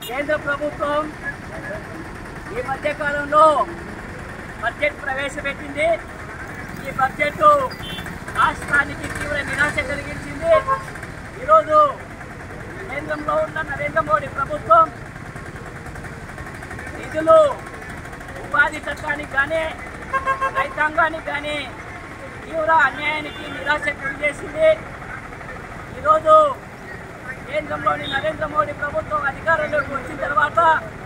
కేంద్ర ప్రభుత్వం ఈ మధ్య కాలంలో బడ్జెట్ ప్రవేశపెట్టింది ఈ బడ్జెట్ రాష్ట్రానికి తీవ్ర నిరాశ కలిగించింది ఈరోజు కేంద్రంలో ఉన్న నరేంద్ర మోడీ ప్రభుత్వం నిధులు ఉపాధి చట్టానికి కానీ రైతాంగానికి కానీ తీవ్ర అన్యాయానికి నిరాశ గురి చేసింది ఈరోజు కేంద్రంలోని నరేంద్ర మోడీ ప్రభుత్వం అధికారంలోకి వచ్చిన తర్వాత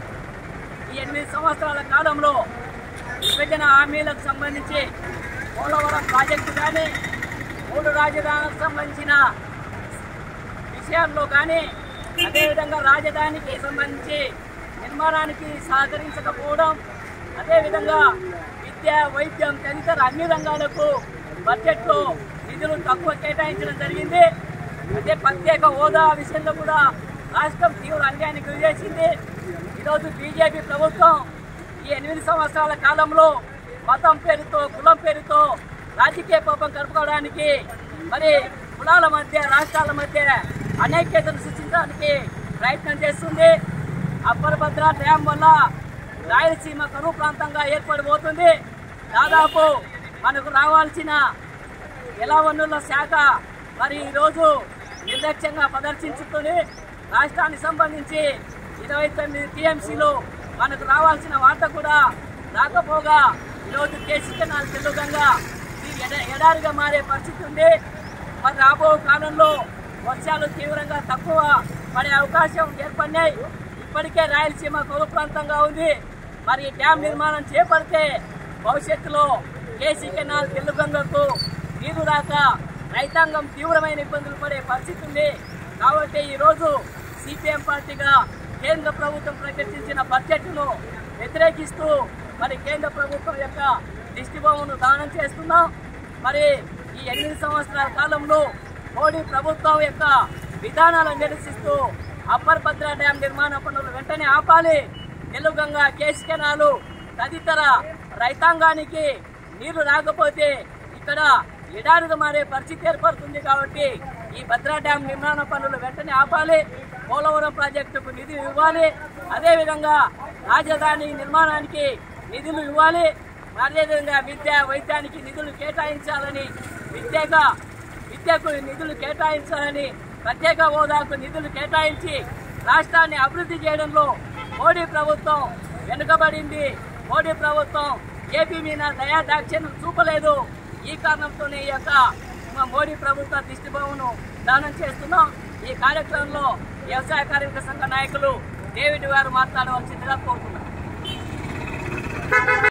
ఈ ఎనిమిది సంవత్సరాల కాలంలో విభజన హామీలకు సంబంధించి పోలవరం ప్రాజెక్టు కానీ మూడు రాజధానులకు సంబంధించిన విషయాల్లో కానీ అదేవిధంగా రాజధానికి సంబంధించి నిర్మాణానికి సహకరించకపోవడం అదేవిధంగా విద్య వైద్యం తదితర అన్ని రంగాలకు బడ్జెట్లో నిధులు తక్కువ కేటాయించడం జరిగింది అదే ప్రత్యేక హోదా విషయంలో కూడా రాష్ట్రం తీవ్ర అన్యాయానికి గురి చేసింది ఈరోజు బీజేపీ ప్రభుత్వం ఈ ఎనిమిది సంవత్సరాల కాలంలో మతం పేరుతో కులం పేరుతో రాజకీయ పాపం గడుపుకోవడానికి మరి కులాల మధ్య రాష్ట్రాల మధ్య అనైక్యతను సృష్టించడానికి ప్రయత్నం చేస్తుంది అప్పర్ భద్ర డ్యాం వల్ల రాయలసీమ కరువు ప్రాంతంగా ఏర్పడిపోతుంది దాదాపు మనకు రావాల్సిన ఎలా వనరుల శాఖ మరి ఈరోజు నిర్లక్ష్యంగా ప్రదర్శించుకొని రాష్ట్రానికి సంబంధించి ఇరవై తొమ్మిది టీఎంసీలు మనకు రావాల్సిన వార్త కూడా రాకపోగా ఈరోజు కేసీ కెనాల్ తెలుగంగా ఇది ఎడ ఎడారిగా మారే పరిస్థితి ఉంది మరి రాబో కాలంలో వర్షాలు తీవ్రంగా తక్కువ పడే అవకాశం ఏర్పడినాయి ఇప్పటికే రాయలసీమ కరువు ప్రాంతంగా ఉంది మరి ఈ డ్యాం నిర్మాణం చేపడితే భవిష్యత్తులో కేసీ కెనాల్ తెలుగంగకు నీరు రాక రైతాంగం తీవ్రమైన ఇబ్బందులు పడే పరిస్థితి ఉంది కాబట్టి ఈరోజు సిపిఎం పార్టీగా కేంద్ర ప్రభుత్వం ప్రకటించిన బడ్జెట్ను వ్యతిరేకిస్తూ మరి కేంద్ర ప్రభుత్వం యొక్క దిష్టిబొమ్మను దానం చేస్తున్నాం మరి ఈ ఎనిమిది సంవత్సరాల కాలంలో మోడీ ప్రభుత్వం యొక్క విధానాలను నిరసిస్తూ అప్పర్ భద్ర డ్యాం నిర్మాణ పనులు వెంటనే ఆపాలి తెలుగంగా కేసు కెనాలు తదితర రైతాంగానికి నీళ్లు రాకపోతే ఇక్కడ ఎడారిగా మారే పరిస్థితి ఏర్పడుతుంది కాబట్టి ఈ భద్రా డ్యాం నిర్మాణ పనులు వెంటనే ఆపాలి పోలవరం ప్రాజెక్టుకు నిధులు ఇవ్వాలి అదేవిధంగా రాజధాని నిర్మాణానికి నిధులు ఇవ్వాలి అదేవిధంగా విద్య వైద్యానికి నిధులు కేటాయించాలని విద్యగా విద్యకు నిధులు కేటాయించాలని ప్రత్యేక హోదాకు నిధులు కేటాయించి రాష్ట్రాన్ని అభివృద్ధి చేయడంలో మోడీ ప్రభుత్వం వెనుకబడింది మోడీ ప్రభుత్వం ఏపీ మీద దయా దాక్షిణ్యం చూపలేదు ఈ కారణంతోనే ఈ యొక్క మా మోడీ ప్రభుత్వ దిష్టిబొమ్మను దానం చేస్తున్నాం ఈ కార్యక్రమంలో వ్యవసాయ కార్మిక సంఘ నాయకులు డేవిడ్ గారు మాట్లాడవలసిందిగా కోరుతున్నాం